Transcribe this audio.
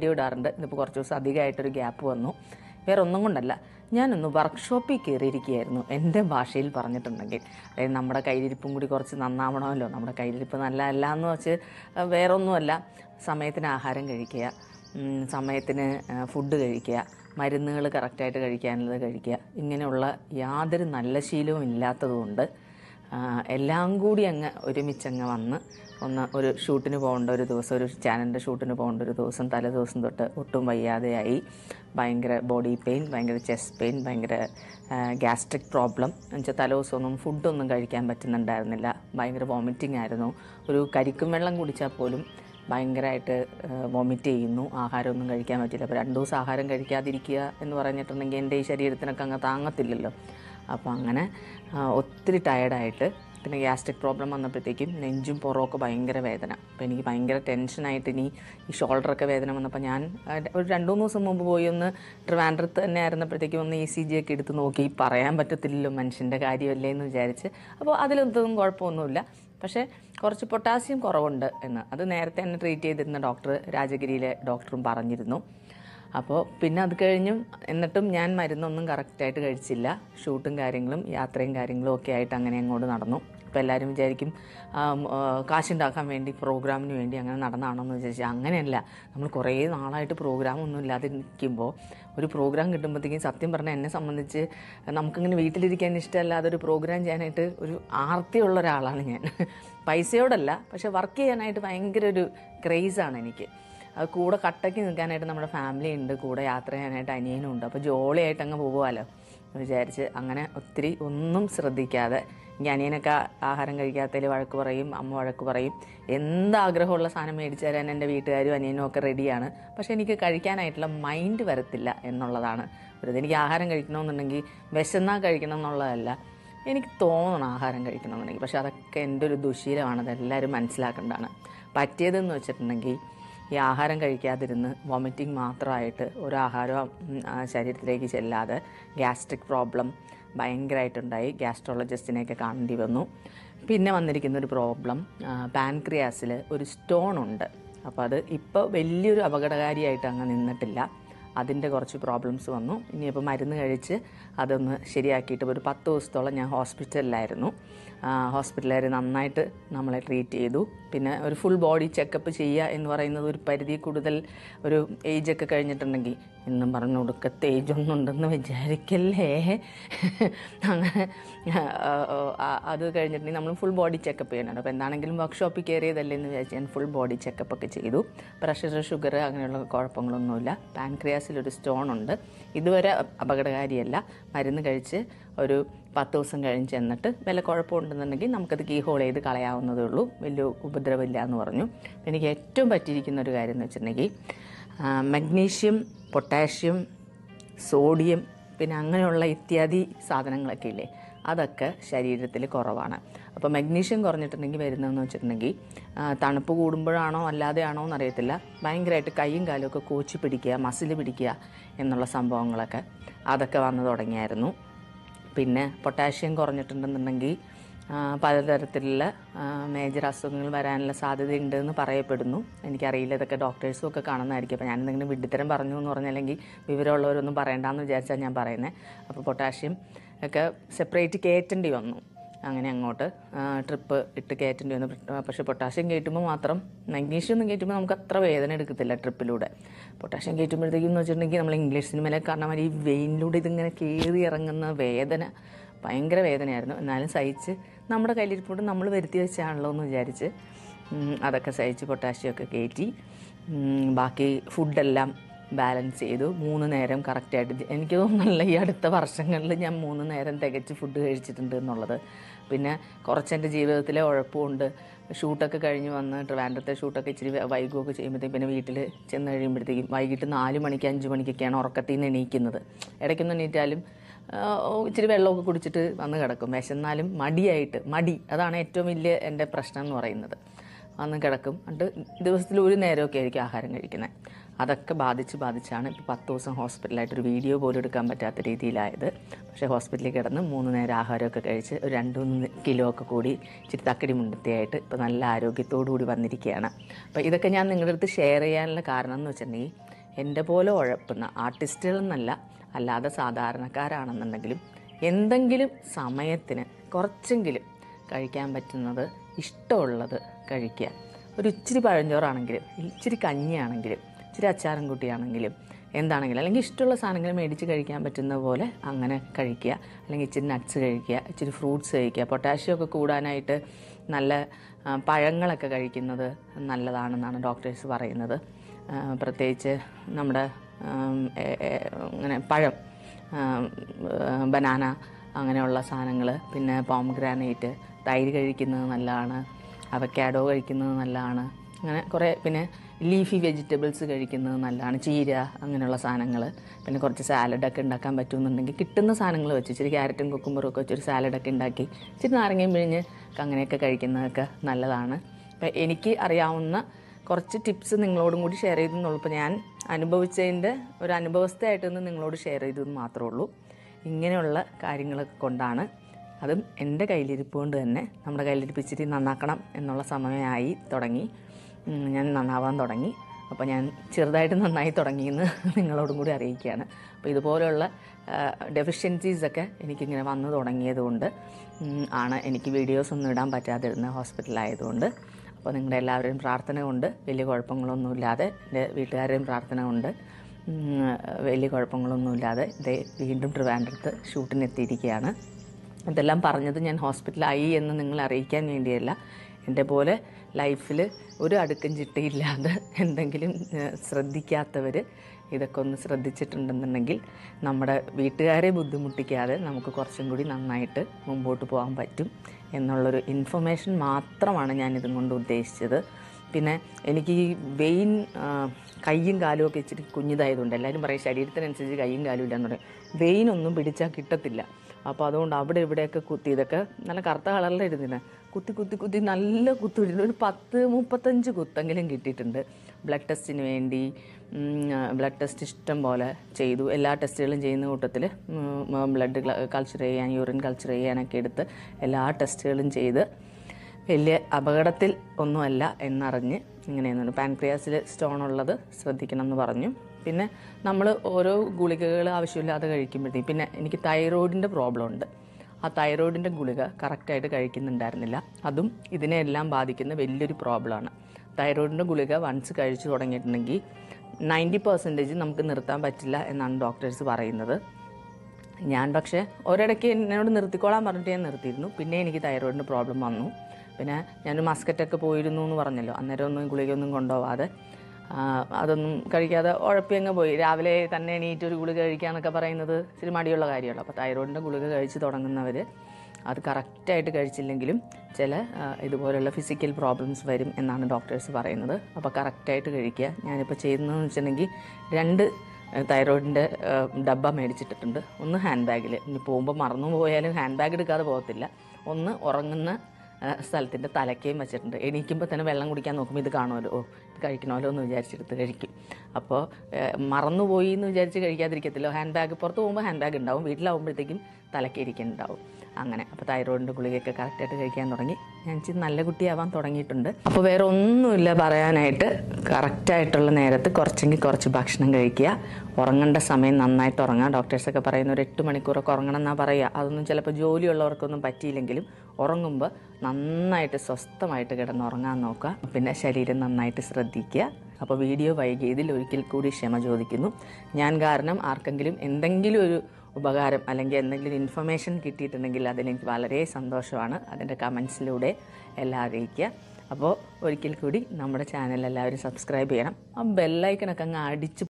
video ഇടാറുണ്ട് ഇതിപ്പോൾ കുറച്ച് ദിവസം അധികമായിട്ടൊരു ഗ്യാപ്പ് വന്നു വേറെ ഒന്നും കൊണ്ടല്ല ഞാനൊന്ന് വർക്ക്ഷോപ്പിൽ കയറിയിരിക്കുകയായിരുന്നു എൻ്റെ ഭാഷയിൽ പറഞ്ഞിട്ടുണ്ടെങ്കിൽ അതായത് നമ്മുടെ കയ്യിലിരിപ്പും കൂടി കുറച്ച് നന്നാവണമല്ലോ നമ്മുടെ കയ്യിലിരിപ്പ് നല്ല അല്ല എന്ന് വെച്ച് അഹ് വേറെ ഒന്നുമല്ല സമയത്തിന് ആഹാരം കഴിക്കുക ഉം, സമയത്തിന് ഫുഡ് കഴിക്കുക മരുന്നുകൾ കറക്റ്റായിട്ട് കഴിക്കാനുള്ളത് കഴിക്കുക ഇങ്ങനെയുള്ള യാതൊരു നല്ല ശീലവും ഇല്ലാത്തതുകൊണ്ട് ആ, എല്ലാം കൂടി അങ്ങ് ഒരുമിച്ചങ്ങ് വന്ന് ഒന്ന് ഒരു ഷൂട്ടിന് പോകേണ്ട ഒരു ദിവസം ഒരു ചാനലിൻ്റെ ഷൂട്ടിന് പോകേണ്ട ഒരു ദിവസം തലേ ദിവസം തൊട്ട് ഒട്ടും വയ്യാതെയായി ഭയങ്കര ബോഡി പെയിൻ ഭയങ്കര ചെസ്റ്റ് പെയിൻ ഭയങ്കര ഗ്യാസ്ട്രിക് പ്രോബ്ലം എന്നുവെച്ചാൽ തലേ ദിവസമൊന്നും ഫുഡൊന്നും കഴിക്കാൻ പറ്റുന്നുണ്ടായിരുന്നില്ല ഭയങ്കര വോമിറ്റിംഗ് ആയിരുന്നു ഒരു കരിക്കും വെള്ളം കുടിച്ചാൽ പോലും ഭയങ്കരമായിട്ട് വോമിറ്റ് ചെയ്യുന്നു ആഹാരമൊന്നും കഴിക്കാൻ പറ്റില്ല അപ്പോൾ രണ്ട് ദിവസം ആഹാരം കഴിക്കാതിരിക്കുക എന്ന് പറഞ്ഞിട്ടുണ്ടെങ്കിൽ എൻ്റെ ഈ ശരീരത്തിനൊക്കെ അങ്ങ് താങ്ങത്തില്ലല്ലോ അപ്പോൾ അങ്ങനെ ആ, ഒത്തിരി ടയർഡായിട്ട് പിന്നെ ഗ്യാസ്ട്രിക് പ്രോബ്ലം വന്നപ്പോഴത്തേക്കും നെഞ്ചും പുറമൊക്കെ ഭയങ്കര വേദന അപ്പോൾ എനിക്ക് ഭയങ്കര ടെൻഷനായിട്ട് ഇനി ഈ ഷോൾഡറൊക്കെ വേദന വന്നപ്പോൾ ഞാൻ ആ, ഒരു രണ്ട് മൂന്ന് ദിവസം മുമ്പ് പോയി ഒന്ന് ട്രിവാൻഡ്രത്ത് തന്നെ ആയിരുന്നപ്പോഴത്തേക്കും ഒന്ന് ഇ സി ജി ഒക്കെ എടുത്ത് നോക്കി പറയാൻ പറ്റത്തില്ലല്ലോ മനുഷ്യൻ്റെ കാര്യമല്ലേ എന്ന് വിചാരിച്ച് അപ്പോൾ അതിലൊന്നും കുഴപ്പമൊന്നുമില്ല പക്ഷേ കുറച്ച് പൊട്ടാസ്യം കുറവുണ്ട് എന്ന് അത് നേരത്തെ തന്നെ ട്രീറ്റ് ചെയ്തിരുന്ന ഡോക്ടർ രാജഗിരിയിലെ ഡോക്ടറും പറഞ്ഞിരുന്നു അപ്പോൾ പിന്നെ അത് കഴിഞ്ഞും എന്നിട്ടും ഞാൻ മരുന്നൊന്നും കറക്റ്റായിട്ട് കഴിച്ചില്ല ഷൂട്ടും കാര്യങ്ങളും യാത്രയും കാര്യങ്ങളും ഒക്കെ ആയിട്ട് അങ്ങനെ അങ്ങോട്ട് നടന്നു അപ്പോൾ എല്ലാവരും വിചാരിക്കും ആം, ആ, കാശുണ്ടാക്കാൻ വേണ്ടി പ്രോഗ്രാമിന് വേണ്ടി അങ്ങനെ നടന്നാണോ എന്ന് വിചാരിച്ചാൽ അങ്ങനെയല്ല നമ്മൾ കുറേ നാളായിട്ട് പ്രോഗ്രാം ഒന്നും ഇല്ലാതെ നിൽക്കുമ്പോൾ ഒരു പ്രോഗ്രാം കിട്ടുമ്പോഴത്തേക്കും സത്യം പറഞ്ഞാൽ എന്നെ സംബന്ധിച്ച് നമുക്കിങ്ങനെ വീട്ടിലിരിക്കാൻ ഇഷ്ടമല്ലാതെ ഒരു പ്രോഗ്രാം ചെയ്യാനായിട്ട് ഒരു ആർത്തിയുള്ള ഒരാളാണ് ഞാൻ പൈസയോടല്ല പക്ഷെ വർക്ക് ചെയ്യാനായിട്ട് ഭയങ്കര ഒരു ക്രേസാണ് എനിക്ക് അത് കൂടെ കട്ടയ്ക്ക് നിൽക്കാനായിട്ട് നമ്മുടെ ഫാമിലി ഉണ്ട് കൂടെ യാത്ര ചെയ്യാനായിട്ട് അനിയനും ഉണ്ട് അപ്പോൾ ജോളിയായിട്ട് അങ്ങ് പോകുമല്ലോ എന്ന് വിചാരിച്ച് അങ്ങനെ ഒത്തിരി ഒന്നും ശ്രദ്ധിക്കാതെ ഈ അനിയനൊക്കെ ആഹാരം കഴിക്കാത്തതിൽ വഴക്ക് പറയും അമ്മ വഴക്ക് പറയും എന്ത് ആഗ്രഹമുള്ള സാധനം മേടിച്ചു തരാൻ എൻ്റെ വീട്ടുകാരും അനിയനും ഒക്കെ റെഡിയാണ് പക്ഷേ എനിക്ക് കഴിക്കാനായിട്ടുള്ള മൈൻഡ് വരത്തില്ല എന്നുള്ളതാണ് ഒരു എനിക്ക് ആഹാരം കഴിക്കണമെന്നുണ്ടെങ്കിൽ വിശന്നാൽ കഴിക്കണം എന്നുള്ളതല്ല എനിക്ക് തോന്നണം ആഹാരം കഴിക്കണമെന്നുണ്ടെങ്കിൽ പക്ഷെ അതൊക്കെ എൻ്റെ ഒരു ദുശീലമാണ് അതെല്ലാവരും മനസ്സിലാക്കേണ്ടതാണ് പറ്റിയതെന്ന് വെച്ചിട്ടുണ്ടെങ്കിൽ ഈ ആഹാരം കഴിക്കാതിരുന്ന് വോമിറ്റിംഗ് മാത്രമായിട്ട് ഒരു ആഹാരം ഉം, ആ ശരീരത്തിലേക്ക് ചെല്ലാതെ ഗ്യാസ്ട്രിക് പ്രോബ്ലം ഭയങ്കരമായിട്ടുണ്ടായി ഗ്യാസ്ട്രോളജിസ്റ്റിനെയൊക്കെ കാണേണ്ടി വന്നു പിന്നെ വന്നിരിക്കുന്ന ഒരു പ്രോബ്ലം പാൻക്രിയാസിൽ ഒരു സ്റ്റോൺ ഉണ്ട് അപ്പോൾ അത് ഇപ്പോൾ വലിയൊരു അപകടകാരിയായിട്ട് അങ്ങ് നിന്നിട്ടില്ല അതിൻ്റെ കുറച്ച് പ്രോബ്ലംസ് വന്നു ഇനിയിപ്പോൾ മരുന്ന് കഴിച്ച് അതൊന്ന് ശരിയാക്കിയിട്ട് ഒരു പത്ത് ദിവസത്തോളം ഞാൻ ഹോസ്പിറ്റലിലായിരുന്നു ഹോസ്പിറ്റലുകാർ നന്നായിട്ട് നമ്മളെ ട്രീറ്റ് ചെയ്തു പിന്നെ ഒരു ഫുൾ ബോഡി ചെക്കപ്പ് ചെയ്യുക എന്ന് പറയുന്നത് ഒരു പരിധി കൂടുതൽ ഒരു ഏജൊക്കെ കഴിഞ്ഞിട്ടുണ്ടെങ്കിൽ എന്നും പറഞ്ഞു കൊടുക്കത്തെ ഏജ് ഒന്നും ഉണ്ടെന്ന് വിചാരിക്കല്ലേ അങ്ങനെ ആ, ആ, അത് കഴിഞ്ഞിട്ടുണ്ടെങ്കിൽ നമ്മൾ ഫുൾ ബോഡി ചെക്കപ്പ് ചെയ്യണം അപ്പോൾ എന്താണെങ്കിലും വർക്ക്ഷോപ്പിൽ കയറിയതല്ലേ എന്ന് വിചാരിച്ച് ഞാൻ ഫുൾ ബോഡി ചെക്കപ്പ് ഒക്കെ ചെയ്തു പ്രഷർ ഷുഗർ അങ്ങനെയുള്ള കുഴപ്പങ്ങളൊന്നുമില്ല പാൻക്രിയാസിൽ ഒരു സ്റ്റോൺ ഉണ്ട് ഇതുവരെ അപകടകാരിയല്ല മരുന്ന് കഴിച്ച് ഒരു പത്ത് ദിവസം കഴിഞ്ഞ് ചെന്നിട്ട് വല്ല കുഴപ്പമുണ്ടെന്നുണ്ടെങ്കിൽ നമുക്കത് കീ ഹോൾ ചെയ്ത് കളയാവുന്നതേ ഉള്ളൂ വലിയ ഉപദ്രവമില്ല എന്ന് പറഞ്ഞു എനിക്ക് ഏറ്റവും പറ്റിയിരിക്കുന്ന ഒരു കാര്യം എന്ന് വെച്ചിട്ടുണ്ടെങ്കിൽ മഗ്നീഷ്യം പൊട്ടാഷ്യം സോഡിയം പിന്നെ അങ്ങനെയുള്ള ഇത്യാദി സാധനങ്ങളൊക്കെ ഇല്ലേ അതൊക്കെ ശരീരത്തിൽ കുറവാണ് അപ്പോൾ മഗ്നീഷ്യം കുറഞ്ഞിട്ടുണ്ടെങ്കിൽ വരുന്നതെന്ന് വെച്ചിട്ടുണ്ടെങ്കിൽ ആ, തണുപ്പ് കൂടുമ്പോഴാണോ അല്ലാതെയാണോ എന്നറിയത്തില്ല ഭയങ്കരമായിട്ട് കൈയും കാലും ഒക്കെ കോച്ചി പിടിക്കുക മസിൽ പിടിക്കുക എന്നുള്ള സംഭവങ്ങളൊക്കെ അതൊക്കെ വന്നു തുടങ്ങിയായിരുന്നു പിന്നെ പൊട്ടാഷ്യം കുറഞ്ഞിട്ടുണ്ടെന്നുണ്ടെങ്കിൽ ആ, പലതരത്തിലുള്ള മേജർ അസുഖങ്ങൾ വരാനുള്ള സാധ്യതയുണ്ട് എന്ന് പറയപ്പെടുന്നു എനിക്കറിയില്ല ഇതൊക്കെ ഡോക്ടേഴ്സും ഒക്കെ കാണുന്നതായിരിക്കും അപ്പോൾ ഞാൻ എന്തെങ്കിലും വിഡ്ഢിത്തരം പറഞ്ഞു എന്ന് പറഞ്ഞല്ലെങ്കിൽ വിവരമുള്ളവരൊന്നും പറയണ്ടെന്ന് വിചാരിച്ചാൽ ഞാൻ പറയുന്നത് അപ്പോൾ പൊട്ടാഷ്യം ഒക്കെ സെപ്പറേറ്റ് കയറ്റേണ്ടി വന്നു അങ്ങനെ അങ്ങോട്ട് ട്രിപ്പ് ഇട്ട് കയറ്റേണ്ടി വന്നു പക്ഷേ പൊട്ടാഷ്യം കയറ്റുമ്പോൾ മാത്രം മഗ്നീഷ്യം ഒന്നും കയറ്റുമ്പോൾ നമുക്ക് അത്ര വേദന എടുക്കത്തില്ല ട്രിപ്പിലൂടെ പൊട്ടാഷ്യം കയറ്റുമ്പോഴത്തേക്കും എന്ന് വെച്ചിട്ടുണ്ടെങ്കിൽ നമ്മൾ ഇംഗ്ലീഷ് സിനിമയിലൊക്കെ കാണാൻ മാതിരി ഈ വെയിനിലൂടെ ഇതിങ്ങനെ കയറി ഇറങ്ങുന്ന വേദന ഭയങ്കര വേദനയായിരുന്നു എന്നാലും സഹിച്ച് നമ്മുടെ കയ്യിലിരിപ്പോട്ട് നമ്മൾ വരുത്തി വെച്ചാണല്ലോ എന്ന് വിചാരിച്ച് ഉം, അതൊക്കെ സഹിച്ച് പൊട്ടാഷ്യമൊക്കെ കയറ്റി ഉം, ബാക്കി ഫുഡെല്ലാം ബാലൻസ് ചെയ്തു മൂന്ന് നേരം കറക്റ്റായിട്ട് എനിക്ക് തോന്നുന്നില്ല ഈ അടുത്ത വർഷങ്ങളിൽ ഞാൻ മൂന്ന് നേരം തികച്ച് ഫുഡ് കഴിച്ചിട്ടുണ്ട് എന്നുള്ളത് പിന്നെ കുറച്ച് എൻ്റെ ജീവിതത്തിലെ ഉഴപ്പമുണ്ട് ഷൂട്ടൊക്കെ കഴിഞ്ഞ് വന്ന് ട്രിവാൻഡ്രത്തെ ഷൂട്ടൊക്കെ ഇച്ചിരി വൈകുമൊക്കെ ചെയ്യുമ്പോഴത്തേക്കും പിന്നെ വീട്ടിൽ ചെന്ന് കഴിയുമ്പോഴത്തേക്കും വൈകിട്ട് നാല് മണിക്ക് അഞ്ച് മണിക്കൊക്കെയാണ് ഉറക്കത്തിൽ നിന്ന് എണീക്കുന്നത് ഇടയ്ക്കൊന്നും എണീറ്റാലും ആ, ഇച്ചിരി വെള്ളമൊക്കെ കുടിച്ചിട്ട് വന്ന് കിടക്കും വിശന്നാലും മടിയായിട്ട് മടി അതാണ് ഏറ്റവും വലിയ എൻ്റെ പ്രശ്നം എന്ന് പറയുന്നത് വന്ന് കിടക്കും എന്നിട്ട് ദിവസത്തിൽ ഒരു നേരമൊക്കെ ആയിരിക്കും ആഹാരം കഴിക്കുന്നത് അതൊക്കെ ബാധിച്ച് ബാധിച്ചാണ് ഇപ്പോൾ പത്ത് ദിവസം ഹോസ്പിറ്റലായിട്ട് ഒരു വീഡിയോ പോലും എടുക്കാൻ പറ്റാത്ത രീതിയിലായത് പക്ഷേ ഹോസ്പിറ്റലിൽ കിടന്ന് മൂന്ന് നേരം ആഹാരമൊക്കെ കഴിച്ച് ഒരു രണ്ട് മൂന്ന് കിലോ ഒക്കെ കൂടി ഇച്ചിരി തക്കടി മുണ്ടത്തിയായിട്ട് ഇപ്പോൾ നല്ല ആരോഗ്യത്തോടു കൂടി വന്നിരിക്കുകയാണ് അപ്പോൾ ഇതൊക്കെ ഞാൻ നിങ്ങളുടെ അടുത്ത് ഷെയർ ചെയ്യാനുള്ള കാരണം എന്ന് വെച്ചിട്ടുണ്ടെങ്കിൽ എൻ്റെ പോലെ ഉഴപ്പുന്ന ആർട്ടിസ്റ്റുകൾ എന്നല്ല അല്ലാതെ സാധാരണക്കാരാണെന്നുണ്ടെങ്കിലും എന്തെങ്കിലും സമയത്തിന് കുറച്ചെങ്കിലും കഴിക്കാൻ പറ്റുന്നത് ഇഷ്ടമുള്ളത് കഴിക്കുക ഒരു ഇച്ചിരി പഴഞ്ചോറാണെങ്കിലും ഇച്ചിരി കഞ്ഞിയാണെങ്കിലും ഇച്ചിരി അച്ചാറും കുട്ടിയാണെങ്കിലും എന്താണെങ്കിലും അല്ലെങ്കിൽ ഇഷ്ടമുള്ള സാധനങ്ങൾ മേടിച്ച് കഴിക്കാൻ പറ്റുന്ന പോലെ അങ്ങനെ കഴിക്കുക അല്ലെങ്കിൽ ഇച്ചിരി നട്ട്സ് കഴിക്കുക ഇച്ചിരി ഫ്രൂട്ട്സ് കഴിക്കുക പൊട്ടാഷ്യം ഒക്കെ കൂടാനായിട്ട് നല്ല ആ, പഴങ്ങളൊക്കെ കഴിക്കുന്നത് നല്ലതാണെന്നാണ് ഡോക്ടേഴ്സ് പറയുന്നത് ആ, പ്രത്യേകിച്ച് നമ്മുടെ ആം, എ- എ- അങ്ങനെ പഴം ബനാന അങ്ങനെയുള്ള സാധനങ്ങൾ പിന്നെ പോംഗ്രാനൈറ്റ് തൈര് കഴിക്കുന്നത് നല്ലതാണ് അവക്കാഡോ കഴിക്കുന്നത് നല്ലതാണ് അങ്ങനെ കുറേ പിന്നെ ലീഫി വെജിറ്റബിൾസ് കഴിക്കുന്നത് നല്ലതാണ് ചീര അങ്ങനെയുള്ള സാധനങ്ങൾ പിന്നെ കുറച്ച് സാലഡൊക്കെ ഉണ്ടാക്കാൻ പറ്റുമെന്നുണ്ടെങ്കിൽ കിട്ടുന്ന സാധനങ്ങൾ വെച്ച് ഇച്ചിരി ക്യാരറ്റും കുക്കുമ്പറും ഒക്കെ വെച്ചൊരു സാലഡൊക്കെ ഉണ്ടാക്കി ഇച്ചിരി നാരങ്ങയും പിഴിഞ്ഞ് അങ്ങനെയൊക്കെ കഴിക്കുന്നതൊക്കെ നല്ലതാണ് ഇപ്പം എനിക്ക് അറിയാവുന്ന കുറച്ച് ടിപ്സ് നിങ്ങളോടും കൂടി ഷെയർ ചെയ്തെന്നുള്ളൂ ഇപ്പോൾ ഞാൻ അനുഭവിച്ചതിൻ്റെ ഒരു അനുഭവസ്ഥയായിട്ടൊന്ന് നിങ്ങളോട് ഷെയർ ചെയ്തതെന്ന് മാത്രമേ ഉള്ളൂ ഇങ്ങനെയുള്ള കാര്യങ്ങളൊക്കെ കൊണ്ടാണ് അതും എൻ്റെ കയ്യിലിരിപ്പ് കൊണ്ട് തന്നെ നമ്മുടെ കയ്യിലിരിപ്പ് ഇച്ചിരി നന്നാക്കണം എന്നുള്ള സമയമായി തുടങ്ങി ഉം, ഞാൻ നന്നാവാൻ തുടങ്ങി അപ്പോൾ ഞാൻ ചെറുതായിട്ട് നന്നായി തുടങ്ങിയെന്ന് നിങ്ങളോടും കൂടി അറിയിക്കുകയാണ് അപ്പോൾ ഇതുപോലെയുള്ള ഡെഫിഷ്യൻസീസൊക്കെ എനിക്കിങ്ങനെ വന്നു തുടങ്ങിയതുകൊണ്ട് ഉം, ആണ് എനിക്ക് വീഡിയോസ് ഒന്നും ഇടാൻ പറ്റാതിരുന്നത് ഹോസ്പിറ്റലായതുകൊണ്ട് അപ്പോൾ നിങ്ങളുടെ എല്ലാവരുടെയും പ്രാർത്ഥന കൊണ്ട് വലിയ കുഴപ്പങ്ങളൊന്നുമില്ലാതെ എൻ്റെ വീട്ടുകാരുടെയും പ്രാർത്ഥന കൊണ്ട് ഉം, വലിയ കുഴപ്പങ്ങളൊന്നുമില്ലാതെ ഇതേ വീണ്ടും ട്രിവാൻഡ്രത്ത് ഷൂട്ടിനെത്തിയിരിക്കുകയാണ് ഇതെല്ലാം പറഞ്ഞത് ഞാൻ ഹോസ്പിറ്റലായി എന്ന് നിങ്ങളെ അറിയിക്കാൻ വേണ്ടിയല്ല എൻ്റെ പോലെ ലൈഫിൽ ഒരു അടുക്കും ചിട്ടയില്ലാതെ എന്തെങ്കിലും ഏഹ്, ശ്രദ്ധിക്കാത്തവർ ഇതൊക്കെ ഒന്ന് ശ്രദ്ധിച്ചിട്ടുണ്ടെന്നുണ്ടെങ്കിൽ നമ്മുടെ വീട്ടുകാരെ ബുദ്ധിമുട്ടിക്കാതെ നമുക്ക് കുറച്ചും കൂടി നന്നായിട്ട് മുമ്പോട്ട് പോകാൻ പറ്റും എന്നുള്ളൊരു ഇൻഫർമേഷൻ മാത്രമാണ് ഞാൻ ഇതും കൊണ്ട് ഉദ്ദേശിച്ചത് പിന്നെ എനിക്ക് ഈ വെയിൻ ആ, കയ്യും കാലും ഒക്കെ ഇച്ചിരി കുഞ്ഞിതായതുകൊണ്ട് എല്ലാവരും പറയും ശരീരത്തിനനുസരിച്ച് കയ്യും കാലും ഇല്ലെന്ന് പറയും വെയിൻ ഒന്നും പിടിച്ചാൽ കിട്ടത്തില്ല അപ്പോൾ അതുകൊണ്ട് അവിടെ ഇവിടെയൊക്കെ കുത്തി ഇതൊക്കെ നല്ല കറുത്ത കളറിലിരുന്നില്ല കുത്തി കുത്തി കുത്തി നല്ല കുത്തിയിട്ടുണ്ട് ഒരു പത്ത് മുപ്പത്തഞ്ച് കുത്തെങ്കിലും കിട്ടിയിട്ടുണ്ട് ബ്ലഡ് ടെസ്റ്റിന് വേണ്ടി ബ്ലഡ് ടെസ്റ്റ് ഇഷ്ടം പോലെ ചെയ്തു എല്ലാ ടെസ്റ്റുകളും ചെയ്യുന്ന കൂട്ടത്തിൽ ബ്ലഡ് കൾച്ചർ ചെയ്യാൻ യൂറിൻ കൾച്ചർ ചെയ്യാനൊക്കെ എടുത്ത് എല്ലാ ടെസ്റ്റുകളും ചെയ്ത് വലിയ അപകടത്തിൽ ഒന്നുമല്ല എന്നറിഞ്ഞ് ഇങ്ങനെയൊന്നുണ്ട് പാൻക്രിയാസിൽ സ്റ്റോൺ ഉള്ളത് ശ്രദ്ധിക്കണം എന്ന് പറഞ്ഞു പിന്നെ നമ്മൾ ഓരോ ഗുളികകൾ ആവശ്യമില്ലാതെ കഴിക്കുമ്പോഴത്തേക്കും പിന്നെ എനിക്ക് തൈറോയിഡിൻ്റെ പ്രോബ്ലം ഉണ്ട് ആ തൈറോയിഡിൻ്റെ ഗുളിക കറക്റ്റായിട്ട് കഴിക്കുന്നുണ്ടായിരുന്നില്ല അതും ഇതിനെല്ലാം ബാധിക്കുന്ന വലിയൊരു പ്രോബ്ലമാണ് തൈറോയിഡിൻ്റെ ഗുളിക വൺസ് കഴിച്ചു തുടങ്ങിയിട്ടുണ്ടെങ്കിൽ നയൻറ്റി പെർസെൻറ്റേജ് നമുക്ക് നിർത്താൻ പറ്റില്ല എന്നാണ് ഡോക്ടേഴ്സ് പറയുന്നത് ഞാൻ പക്ഷേ ഒരിടയ്ക്ക് എന്നോട് നിർത്തിക്കോളാൻ പറഞ്ഞിട്ട് ഞാൻ നിർത്തിയിരുന്നു പിന്നെ എനിക്ക് തൈറോയിഡിൻ്റെ പ്രോബ്ലം വന്നു പിന്നെ ഞാനൊരു മസ്കറ്റൊക്കെ പോയിരുന്നു എന്ന് പറഞ്ഞല്ലോ അന്നേരം ഒന്നും ഗുളികയൊന്നും കൊണ്ടുപോവാതെ ആ, അതൊന്നും കഴിക്കാതെ ഉഴപ്പി അങ്ങ് പോയി രാവിലെ തന്നെ എണീറ്റ് ഒരു ഗുളിക കഴിക്കാന്നൊക്കെ പറയുന്നത് ഇച്ചിരി മടിയുള്ള കാര്യമല്ലോ അപ്പോൾ തൈറോയിഡിൻ്റെ ഗുളിക കഴിച്ച് തുടങ്ങുന്നവർ അത് കറക്റ്റായിട്ട് കഴിച്ചില്ലെങ്കിലും ചില ആ, ഇതുപോലുള്ള ഫിസിക്കൽ പ്രോബ്ലംസ് വരും എന്നാണ് ഡോക്ടേഴ്സ് പറയുന്നത് അപ്പോൾ കറക്റ്റായിട്ട് കഴിക്കുക ഞാനിപ്പോൾ ചെയ്യുന്നതെന്ന് വെച്ചിട്ടുണ്ടെങ്കിൽ രണ്ട് തൈറോയിഡിൻ്റെ ഡബ്ബ മേടിച്ചിട്ടിട്ടുണ്ട് ഒന്ന് ഹാൻഡ് ബാഗിൽ ഇനി പോകുമ്പോൾ മറന്നു പോയാലും ഹാൻഡ് ബാഗ് എടുക്കാതെ പോകത്തില്ല ഒന്ന് ഉറങ്ങുന്ന സ്ഥലത്തിൻ്റെ തലക്കയും വെച്ചിട്ടുണ്ട് എണീക്കുമ്പോൾ തന്നെ വെള്ളം കുടിക്കാൻ നോക്കുമ്പോൾ ഇത് കാണുമല്ലോ ഓ ഇത് കഴിക്കണമല്ലോ എന്ന് വിചാരിച്ചെടുത്ത് കഴിക്കും അപ്പോൾ മറന്നുപോയി എന്ന് വിചാരിച്ച് കഴിക്കാതിരിക്കത്തില്ല ഹാൻഡ് ബാഗ് പുറത്ത് പോകുമ്പോൾ ഹാൻഡ് ബാഗ് ഉണ്ടാവും വീട്ടിലാവുമ്പോഴത്തേക്കും തലയ്ക്ക് ഇരിക്കുന്നുണ്ടാവും അങ്ങനെ അപ്പോൾ തൈറോയിഡിൻ്റെ ഗുളികയൊക്കെ കറക്റ്റായിട്ട് കഴിക്കാൻ തുടങ്ങി ഞാൻ ഇച്ചിരി നല്ല കുട്ടിയാവാൻ തുടങ്ങിയിട്ടുണ്ട് അപ്പോൾ വേറെ ഒന്നുമില്ല പറയാനായിട്ട് കറക്റ്റായിട്ടുള്ള നേരത്ത് കുറച്ചെങ്കിൽ കുറച്ച് ഭക്ഷണം കഴിക്കുക ഉറങ്ങേണ്ട സമയം നന്നായിട്ട് ഉറങ്ങുക ഡോക്ടേഴ്സൊക്കെ പറയുന്ന ഒരു എട്ട് മണിക്കൂറൊക്കെ ഉറങ്ങണം എന്നാണ് പറയുക അതൊന്നും ചിലപ്പോൾ ജോലിയുള്ളവർക്കൊന്നും പറ്റിയില്ലെങ്കിലും ഉറങ്ങുമ്പോൾ നന്നായിട്ട് സ്വസ്ഥമായിട്ട് കിടന്ന് ഉറങ്ങാൻ നോക്കുക പിന്നെ ശരീരം നന്നായിട്ട് ശ്രദ്ധിക്കുക അപ്പോൾ വീഡിയോ വൈകിയതിൽ ഒരിക്കൽ കൂടി ക്ഷമ ചോദിക്കുന്നു ഞാൻ കാരണം ആർക്കെങ്കിലും എന്തെങ്കിലും ഒരു ഉപകാരം അല്ലെങ്കിൽ എന്തെങ്കിലും ഇൻഫർമേഷൻ കിട്ടിയിട്ടുണ്ടെങ്കിൽ അതിലെനിക്ക് വളരെ സന്തോഷമാണ് അതിൻ്റെ കമൻസിലൂടെ എല്ലാം അറിയിക്കുക അപ്പോൾ ഒരിക്കൽ കൂടി നമ്മുടെ ചാനൽ എല്ലാവരും സബ്സ്ക്രൈബ് ചെയ്യണം ആ ബെല്ലൈക്കനൊക്കെ അങ്ങ് അടിച്ച്